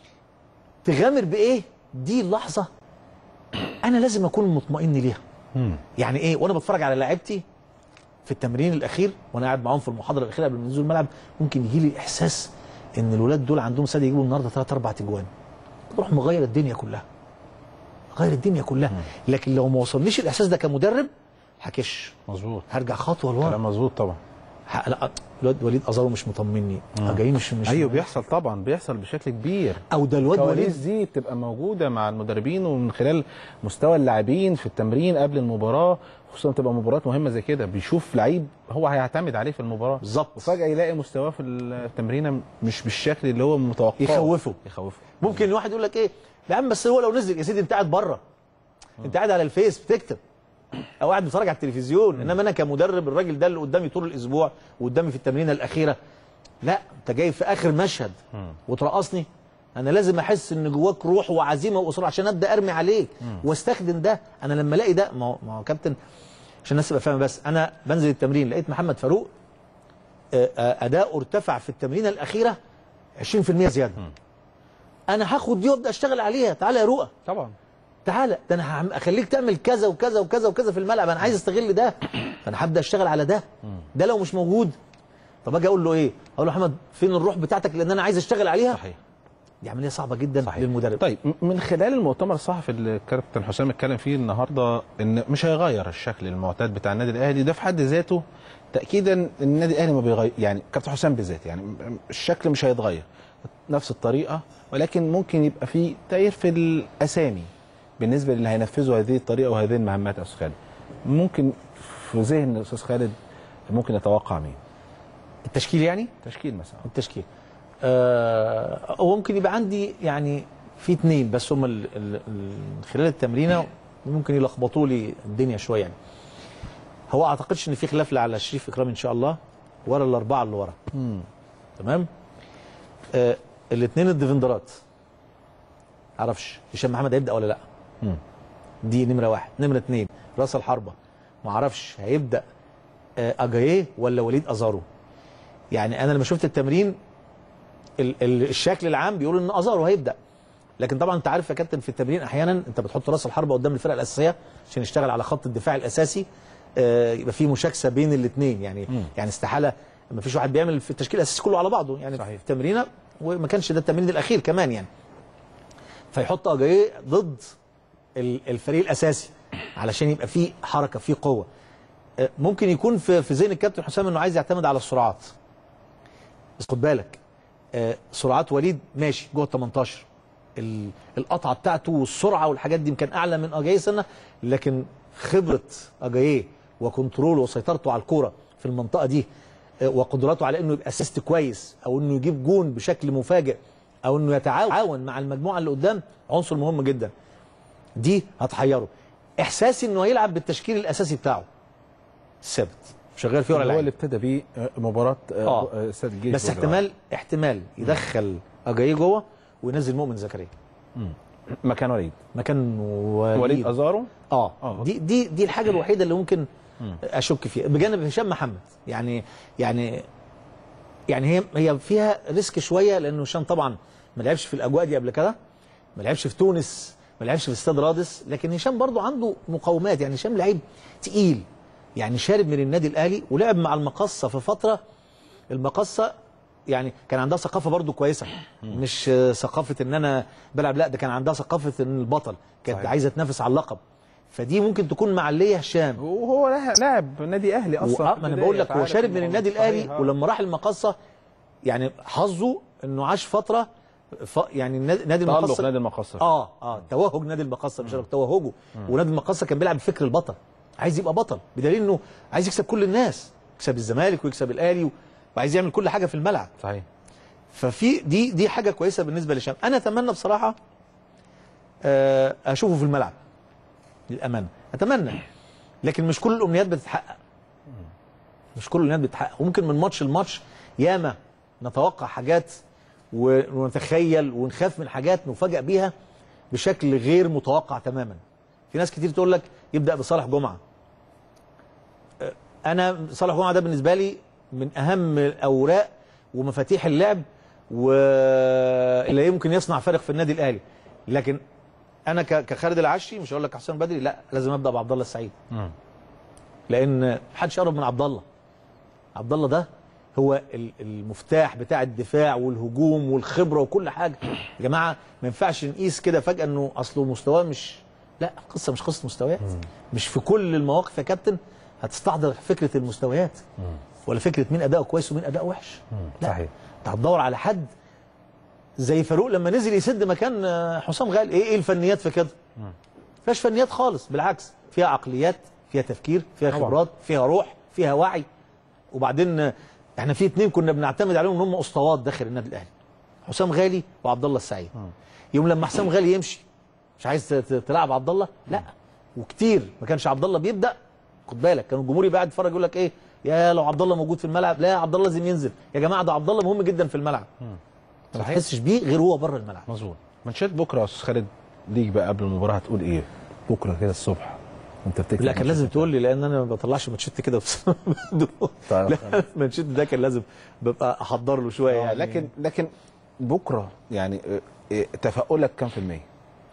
تغامر بايه دي اللحظه انا لازم اكون مطمئن ليها مم. يعني ايه وانا بتفرج على لعيبتي في التمرين الاخير وانا قاعد معاهم في المحاضره الاخيره قبل ما ننزل الملعب ممكن يجي لي احساس ان الولاد دول عندهم سد يجيبوا النهارده ثلاث اربع تجوان تروح مغير الدنيا كلها غير الدنيا كلها لكن لو ما وصلنيش الاحساس ده كمدرب هكش مظبوط هرجع خطوه لورا كلام مظبوط طبعا ه- لا الواد وليد ازارو مش مطمني جاي مش مش ايوه بيحصل طبعا بيحصل بشكل كبير او ده الواد الكواليس وليد دي بتبقى موجوده مع المدربين ومن خلال مستوى اللاعبين في التمرين قبل المباراه خصوصا تبقى مباريات مهمه زي كده بيشوف لعيب هو هيعتمد عليه في المباراه بالظبط وفجاه يلاقي مستواه في التمرينه مش بالشكل اللي هو متوقعه يخوفه. يخوفه ممكن واحد يقول لك ايه يا عم بس هو لو نزل يا سيدي انت قاعد بره انت قاعد على الفيس بتكتب او قاعد بتتفرج على التلفزيون انما انا كمدرب الراجل ده اللي قدامي طول الاسبوع وقدامي في التمرينه الاخيره لا انت جاي في اخر مشهد وترقصني انا لازم احس ان جواك روح وعزيمه واصرار عشان ابدا ارمي عليك واستخدم ده انا لما الاقي ده ما هو ما هو كابتن عشان الناس تبقى فاهمه بس انا بنزل التمرين لقيت محمد فاروق آه، آه، اداؤه ارتفع في التمرينه الاخيره 20% زياده انا هاخد دي وابدا اشتغل عليها تعالى يا رؤى طبعا تعالى ده انا هعم- اخليك تعمل كذا وكذا وكذا وكذا في الملعب انا عايز استغل ده فانا هبدا اشتغل على ده ده لو مش موجود طب اجي اقول له ايه اقول له يا محمد فين الروح بتاعتك لان انا عايز اشتغل عليها صحيح دي عمليه صعبه جدا صحيح. للمدرب طيب م- من خلال المؤتمر الصحفي اللي الكابتن حسام اتكلم فيه النهارده ان مش هيغير الشكل المعتاد بتاع النادي الاهلي ده في حد ذاته تاكيدا ان النادي الاهلي ما بيغير يعني كابتن حسام بالذات يعني م- الشكل مش هيتغير نفس الطريقه ولكن ممكن يبقى في تغيير في الاسامي بالنسبه للي هينفذوا هذه الطريقه وهذه المهمات يا استاذ خالد ممكن في ذهن الاستاذ خالد ممكن يتوقع مين التشكيل يعني تشكيل مثلا التشكيل آه هو ممكن يبقى عندي يعني في اتنين بس هم ال- ال- ال- خلال التمرينه ممكن يلخبطوا لي الدنيا شويه يعني هو اعتقدش ان في خلاف لا على شريف اكرام ان شاء الله ولا الاربعه اللي ورا تمام آه الاثنين الديفندرات معرفش هشام محمد هيبدا ولا لا دي نمره واحد نمره اثنين راس الحربه معرفش هيبدا آه اجاييه ولا وليد ازارو يعني انا لما شفت التمرين ال ال الشكل العام بيقول ان ازارو هيبدا لكن طبعا انت عارف يا كابتن في التمرين احيانا انت بتحط راس الحربه قدام الفرقه الاساسيه عشان يشتغل على خط الدفاع الاساسي آه، يبقى في مشاكسه بين الاثنين يعني مم. يعني استحاله ما فيش واحد بيعمل في التشكيل الاساسي كله على بعضه يعني صحيح. في تمرينه وما كانش ده التمرين الاخير كمان يعني فيحط اجاييه ضد ال- الفريق الاساسي علشان يبقى فيه حركه فيه قوه آه، ممكن يكون في في ذهن الكابتن حسام انه عايز يعتمد على السرعات بس خد بالك آه، سرعات وليد ماشي جوه ال 18 ال- القطعه بتاعته والسرعه والحاجات دي يمكن اعلى من اجاييه سنه لكن خبره اجاييه وكنتروله وسيطرته على الكوره في المنطقه دي آه، وقدراته على انه يبقى اسيست كويس او انه يجيب جون بشكل مفاجئ او انه يتعاون مع المجموعه اللي قدام عنصر مهم جدا دي هتحيره احساسي انه هيلعب بالتشكيل الاساسي بتاعه ثابت شغال فيه ولا هو لا اللي ابتدى بيه آه، مباراه آه. آه. آه، استاد الجيش بس والرعاية. احتمال احتمال يدخل اجاييه جوه وينزل مؤمن زكريا مكان وليد مكان وليد, وليد ازارو اه آه. دي دي دي الحاجه الوحيده اللي ممكن اشك فيها بجانب هشام محمد يعني يعني يعني هي هي فيها ريسك شويه لانه هشام طبعا ما لعبش في الاجواء دي قبل كده ما لعبش في تونس ما لعبش في استاد رادس لكن هشام برضو عنده مقاومات يعني هشام لعيب تقيل يعني شارب من النادي الاهلي ولعب مع المقصه في فتره المقصه يعني كان عندها ثقافه برضو كويسه مش آه، ثقافه ان انا بلعب لا ده كان عندها ثقافه ان البطل كانت صحيح. عايزه تنافس على اللقب فدي ممكن تكون معليه هشام وهو لا- لاعب نادي اهلي اصلا وآه، في ما انا البداية، بقول لك هو فعارف شارب من إنه النادي الاهلي صحيح، آه. ولما راح المقصه يعني حظه انه عاش فتره ف يعني النادي نادي تألق المقصه نادي المقصه اه اه توهج نادي المقصه مش عارف توهجه ونادي المقصه كان بيلعب بفكر البطل عايز يبقى بطل بدليل انه عايز يكسب كل الناس يكسب الزمالك ويكسب الاهلي و- وعايز يعمل كل حاجه في الملعب صحيح ففي دي دي حاجه كويسه بالنسبه لهشام انا اتمنى بصراحه آه، اشوفه في الملعب للامانه اتمنى لكن مش كل الامنيات بتتحقق مش كل الامنيات بتتحقق وممكن من ماتش لماتش ياما نتوقع حاجات و- ونتخيل ونخاف من حاجات نفاجئ بيها بشكل غير متوقع تماما في ناس كتير تقول لك يبدا بصالح جمعه آه، انا صالح جمعه ده بالنسبه لي من اهم الاوراق ومفاتيح اللعب واللي يمكن يصنع فارق في النادي الاهلي لكن انا ك- كخالد العشي مش هقول لك حسام بدري لا لازم ابدا بعبد الله السعيد مم. لان محدش يقرب من عبد الله عبد الله ده هو ال- المفتاح بتاع الدفاع والهجوم والخبره وكل حاجه يا جماعه ما ينفعش نقيس كده فجاه انه اصله مستواه مش لا القصه مش قصه مستويات مش في كل المواقف يا كابتن هتستحضر فكره المستويات ولا فكره مين اداؤه كويس ومين اداؤه وحش لا صحيح. انت هتدور على حد زي فاروق لما نزل يسد مكان آه، حسام غالي ايه ايه الفنيات في كده فيهاش فنيات خالص بالعكس فيها عقليات فيها تفكير فيها طبعا. خبرات فيها روح فيها وعي وبعدين آه، احنا في اتنين كنا بنعتمد عليهم ان هم اسطوات داخل النادي الاهلي حسام غالي وعبد الله السعيد يوم لما حسام غالي يمشي مش عايز ت- ت- تلعب عبد الله لا وكتير ما كانش عبد الله بيبدا خد بالك كان الجمهور يبقى قاعد يتفرج يقول لك ايه يا لو عبد الله موجود في الملعب لا عبد الله لازم ينزل يا جماعه ده عبد الله مهم جدا في الملعب ما صحيح. تحسش بيه غير هو بره الملعب مظبوط ماتشات بكره يا استاذ خالد ليك بقى قبل المباراه هتقول ايه بكره كده الصبح وانت بتكتب لا كان لازم تقول لي لان انا ما بطلعش ماتشات كده بس طيب لا الماتشات ده كان لازم ببقى احضر له شويه يعني يعني لكن لكن بكره يعني آه، آه، تفاؤلك كام في المية؟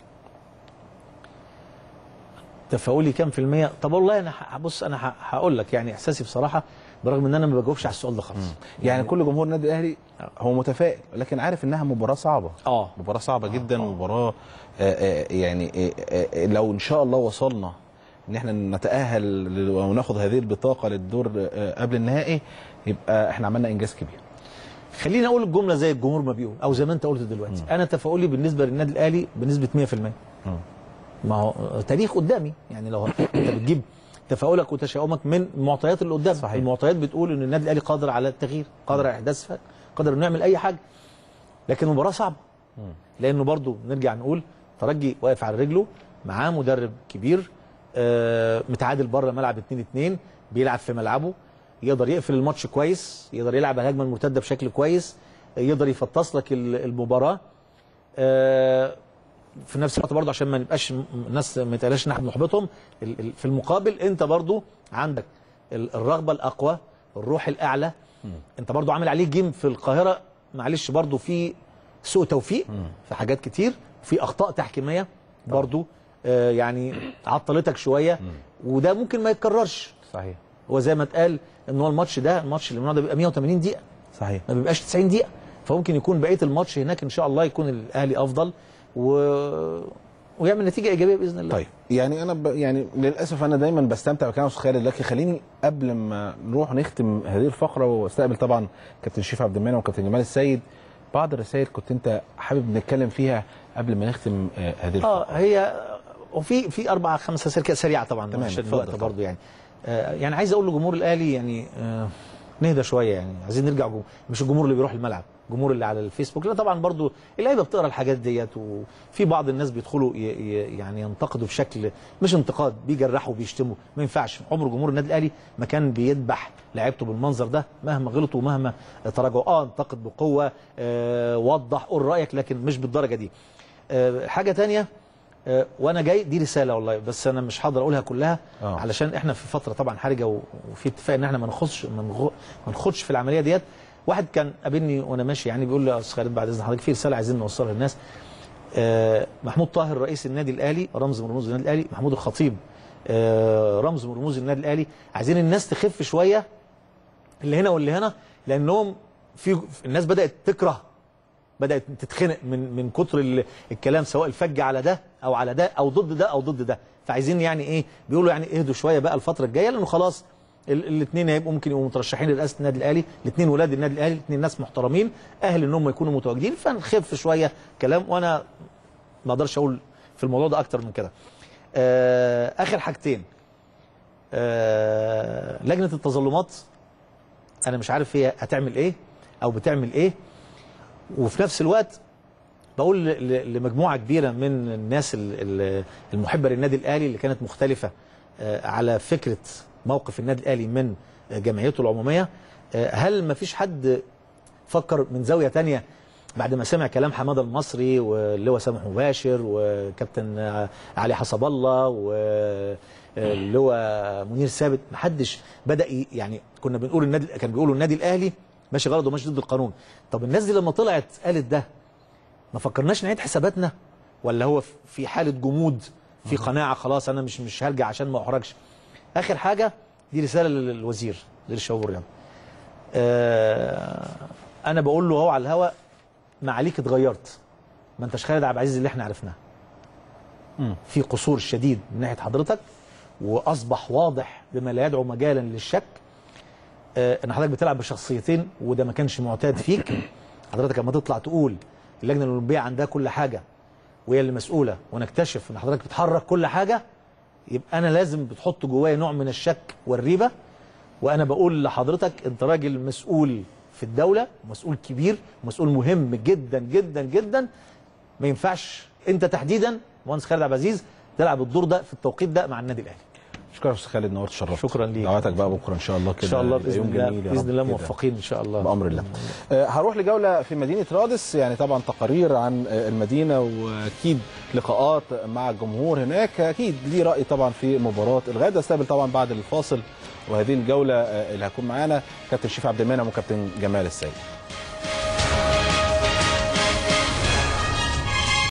تفاؤلي كام في المية طب والله انا ح- بص انا ح- هقول لك يعني احساسي بصراحه برغم ان انا ما بجاوبش على السؤال ده خالص يعني كل جمهور النادي الاهلي هو متفائل لكن عارف انها مباراه صعبه اه مباراه صعبه جدا ومباراه آه، آه، يعني آه، آه، لو ان شاء الله وصلنا ان احنا نتاهل ل- وناخد هذه البطاقه للدور آه، قبل النهائي يبقى احنا عملنا انجاز كبير خليني اقول الجمله زي الجمهور ما بيقول او زي ما انت قلت دلوقتي انا تفاؤلي بالنسبه للنادي الاهلي بنسبه 100% ما هو تاريخ قدامي يعني لو انت بتجيب تفاؤلك وتشاؤمك من المعطيات اللي قدام صحيح. المعطيات بتقول ان النادي الاهلي قادر على التغيير قادر على احداث فرق قادر انه يعمل اي حاجه لكن المباراه صعبه لانه برضو نرجع نقول ترجي واقف على رجله معاه مدرب كبير آه متعادل بره ملعب 2 2 بيلعب في ملعبه يقدر يقفل الماتش كويس يقدر يلعب الهجمه المرتده بشكل كويس يقدر يفطس لك ال- المباراه آه، في نفس الوقت برضه عشان ما نبقاش م- الناس ما يتقالش ان احنا بنحبطهم ال- ال- في المقابل انت برضه عندك ال- الرغبه الاقوى الروح الاعلى انت برضه عامل عليه جيم في القاهره معلش برضه في سوء توفيق في حاجات كتير في اخطاء تحكيميه برضه آه يعني عطلتك شويه وده ممكن ما يتكررش صحيح هو زي ما اتقال ان هو الماتش ده الماتش اللي من النوع ده بيبقى 180 دقيقه صحيح ما بيبقاش 90 دقيقه فممكن يكون بقيه الماتش هناك ان شاء الله يكون الاهلي افضل و... ويعمل نتيجه ايجابيه باذن الله طيب يعني انا ب... يعني للاسف انا دايما بستمتع بكلام استاذ خالد لكن خليني قبل ما نروح نختم هذه الفقره واستقبل طبعا كابتن شريف عبد المنعم وكابتن جمال السيد بعض الرسائل كنت انت حابب نتكلم فيها قبل ما نختم آه، هذه الفقره اه هي وفي في اربع خمس رسائل كده سريعه طبعا تمام، عشان اتفضل الوقت طبعا. برضه يعني آه يعني عايز اقول لجمهور الاهلي يعني آه نهدى شويه يعني عايزين نرجع جمهور. مش الجمهور اللي بيروح الملعب الجمهور اللي على الفيسبوك لا طبعا برضو اللعيبه بتقرا الحاجات ديت وفي بعض الناس بيدخلوا ي- ي- يعني ينتقدوا بشكل مش انتقاد بيجرحوا وبيشتموا ما ينفعش عمر جمهور النادي الاهلي ما كان بيذبح لعيبته بالمنظر ده مهما غلطوا ومهما تراجعوا اه انتقد بقوه آه وضح قول رايك لكن مش بالدرجه دي آه حاجه تانية آه، وانا جاي دي رساله والله بس انا مش هقدر اقولها كلها آه. علشان احنا في فتره طبعا حرجه و- وفي اتفاق ان احنا ما نخش ما نغ- ما نخدش في العمليه ديت واحد كان قابلني وانا ماشي يعني بيقول لي يا استاذ خالد بعد اذن حضرتك في رساله عايزين نوصلها للناس آه، محمود طاهر رئيس النادي الاهلي رمز من رموز النادي الاهلي محمود الخطيب آه، رمز من رموز النادي الاهلي عايزين الناس تخف شويه اللي هنا واللي هنا لانهم في الناس بدات تكره بدات تتخنق من من كتر ال- الكلام سواء الفج على ده او على ده او ضد ده او ضد ده فعايزين يعني ايه بيقولوا يعني اهدوا شويه بقى الفتره الجايه لانه خلاص الاثنين هيبقوا ممكن يبقوا مترشحين لرئاسه النادي الاهلي الاثنين ولاد النادي الاهلي الاثنين ناس محترمين اهل ان هم يكونوا متواجدين فنخف شويه كلام وانا ما اقدرش اقول في الموضوع ده اكتر من كده آه اخر حاجتين آه لجنه التظلمات انا مش عارف هي هتعمل ايه او بتعمل ايه وفي نفس الوقت بقول ل- ل- لمجموعه كبيره من الناس ال- ال- المحبه للنادي الاهلي اللي كانت مختلفه آه، على فكره موقف النادي الاهلي من آه، جمعيته العموميه آه، هل ما فيش حد فكر من زاويه تانية بعد ما سمع كلام حماده المصري واللواء سامح مباشر وكابتن آه، علي حسب الله واللواء منير ثابت محدش بدا ي- يعني كنا بنقول النادي كان بيقولوا النادي الاهلي ماشي غلط وماشي ضد القانون طب الناس دي لما طلعت قالت ده ما فكرناش نعيد حساباتنا ولا هو في حاله جمود في قناعه خلاص انا مش مش هرجع عشان ما احرجش اخر حاجه دي رساله للوزير للشعور يعني آه انا بقول له اهو على الهوا معاليك اتغيرت ما انتش خالد عبد العزيز اللي احنا عرفناه في قصور شديد من ناحيه حضرتك واصبح واضح بما لا يدعو مجالا للشك آه، ان حضرتك بتلعب بشخصيتين وده ما كانش معتاد فيك حضرتك لما تطلع تقول اللجنه الاولمبيه عندها كل حاجه وهي اللي مسؤوله ونكتشف ان حضرتك بتحرك كل حاجه يبقى انا لازم بتحط جوايا نوع من الشك والريبه وانا بقول لحضرتك انت راجل مسؤول في الدوله مسؤول كبير مسؤول مهم جدا جدا جدا ما ينفعش انت تحديدا مهندس خالد عبد العزيز تلعب الدور ده في التوقيت ده مع النادي الاهلي شكرا يا استاذ خالد نورت شرفت شكرا ليك. دعواتك بقى بكره ان شاء الله كده ان شاء الله يبقى باذن يوم الله جميل يا باذن رب الله كده. موفقين ان شاء الله بامر الله آه، هروح لجوله في مدينه رادس يعني طبعا تقارير عن آه، المدينه واكيد لقاءات مع الجمهور هناك اكيد ليه راي طبعا في مباراه الغد استقبل طبعا بعد الفاصل وهذه الجوله آه، اللي هتكون معانا كابتن شريف عبد المنعم وكابتن جمال السيد